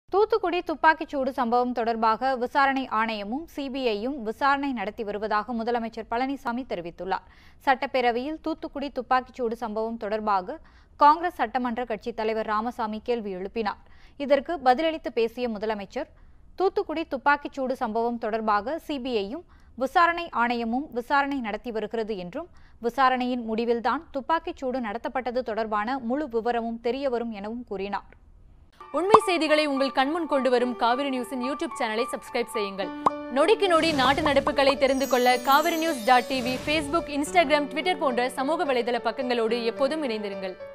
தூத்துக்குடி துப்பாக்கிச்சூடு சம்பவம் தொடர்பாக விசாரணை ஆணையமும் சிபிஐயும் விசாரணை நடத்தி வருவதாக முதலமைச்சர் பழனிசாமி தெரிவித்துள்ளார் சட்டப்பேரவையில் தூத்துக்குடி துப்பாக்கிச்சூடு சம்பவம் தொடர்பாக காங்கிரஸ் சட்டமன்ற கட்சித் தலைவர் ராமசாமி கேள்வி எழுப்பினார் இதற்கு பதிலளித்து பேசிய முதலமைச்சர் தூத்துக்குடி துப்பாக்கிச்சூடு சம்பவம் தொடர்பாக சிபிஐயும் விசாரணை ஆணையமும் விசாரணை நடத்தி வருகிறது என்றும் விசாரணையின் முடிவில்தான் துப்பாக்கிச்சூடு நடத்தப்பட்டது தொடர்பான முழு விவரமும் தெரியவரும் எனவும் கூறினார் உண்மை செய்திகளை உங்கள் கண்முன் கொண்டு வரும் காவிரி நியூஸின் யூடியூப் சேனலை சப்ஸ்கிரைப் செய்யுங்கள் நொடிக்கு நொடி நாட்டு நடப்புகளை தெரிந்து கொள்ள Kaveri news dot TV Facebook Instagram Twitter போன்ற சமூக வலைதள பக்கங்களோடு எப்போதும் இணைந்திருங்கள்